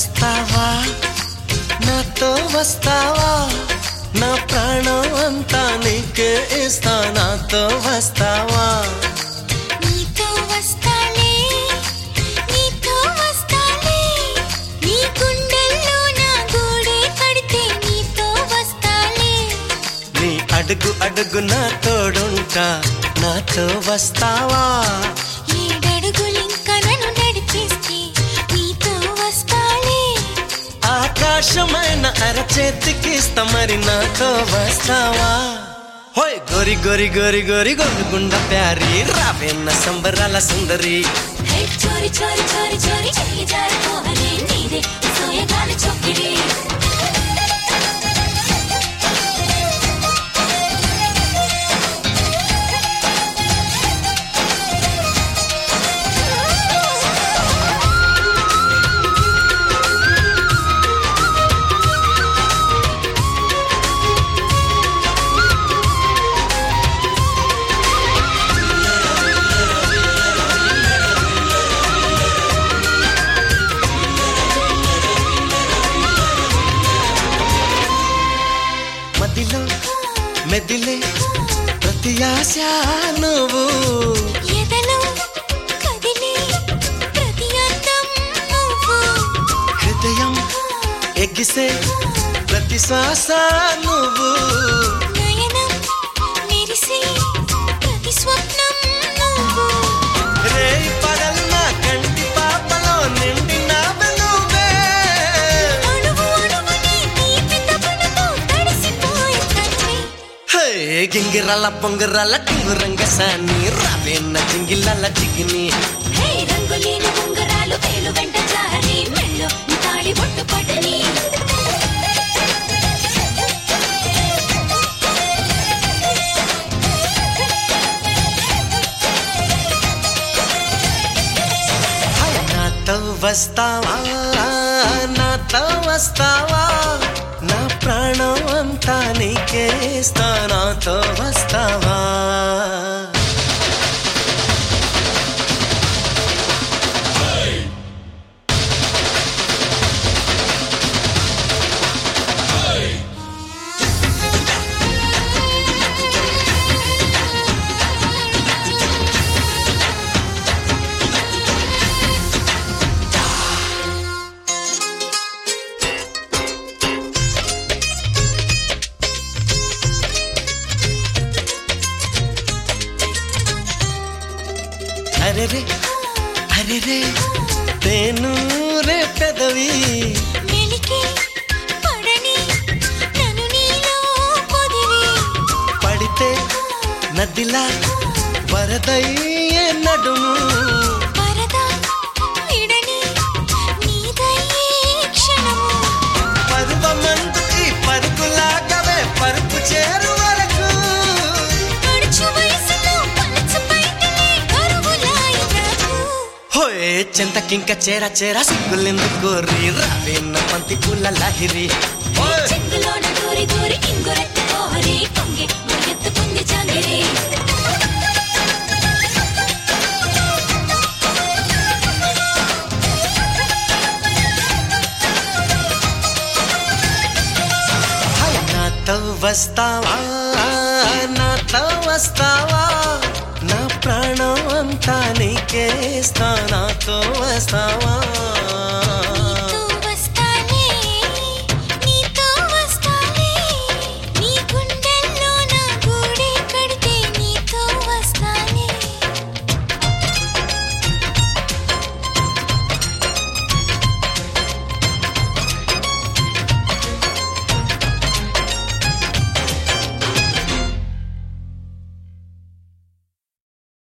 వస్తావా నాతో వస్తావా నా ప్రాణం అంతా నీకే ఇస్తా నాతో వస్తావా నీతో వస్తాలే నీతో వస్తాలే నీ గుండెల్లో నా గూడే కడితే నీతో వస్తాలే నీ అడుగు అడుగు నా తోడుంటా నాతో వస్తావా ఏడడుగులింక నన్ను నడిపిస్తే నీతో వస్తాలే ఆకాశమైన అరచేతికి ఇస్తా మరి నాతో వస్తావా హోయ్ గోరి గోరి గోరి గోరి గొరుగుండ ప్యారి రావేన్న సంబరాల సుందరి హే చోరి చోరి చోరి చోరి చెయ్యి జారిపోవలే నీదే సోయగాల చొక్కిడే మదిలో మెదిలే ప్రతి ఆశ నువ్వు ఎదలో కదిలే ప్రతి అందం నువ్వు హృదయం ఎగిసే ప్రతి శ్వాస నువ్వు నయనం మెరిసే ప్రతి స్వప్నం నువ్వు రేయి పగలు నా కంటి పాపలో నిండిన నువ్వే అణువు అణువుని తీపి తపనతో తడిసిపోయే తనువే హే గింగిరాల పొంగరాల టింగురంగ సాని రావేన్న జింగిలాల జిగిని హే రంగులేని ఉంగరాలు వేలు వెంట జారి మెళ్ళో నీ తాళి బొట్టు పడని హై, నాతో వస్తావా నాతో వస్తావా నా ప్రాణం అంతా నీకేస్తా నాతో వస్తావా అరే రే అరే రే తేను రే పెదవి మెలికి పడని నన్ను నీలో పొదివి పడితే నదిలా వరదయ్యే నడుము పరదా విడని నీదయ్యే క్షణము పరువమందు ఈ పరుగులాగవే పరుపు చేరు వరకు నడుచు వయసులో పలచు పైటలే కరువులాయ నాకు హోయే చింతకింక చేర చేర సిగ్గులెందుకు రీ రావేన్న పంతి పూల లాహిరి ఓయ్! చెంగులోన దూరి దూరి ఇంగురెత్తి పోహరి పొంగి మురిగెత్తుకుంది జాంగిరి హై, నాతో వస్తావా నాతో వస్తావా నా ప్రాణం అంతా నీకేస్తా నాతో వస్తావా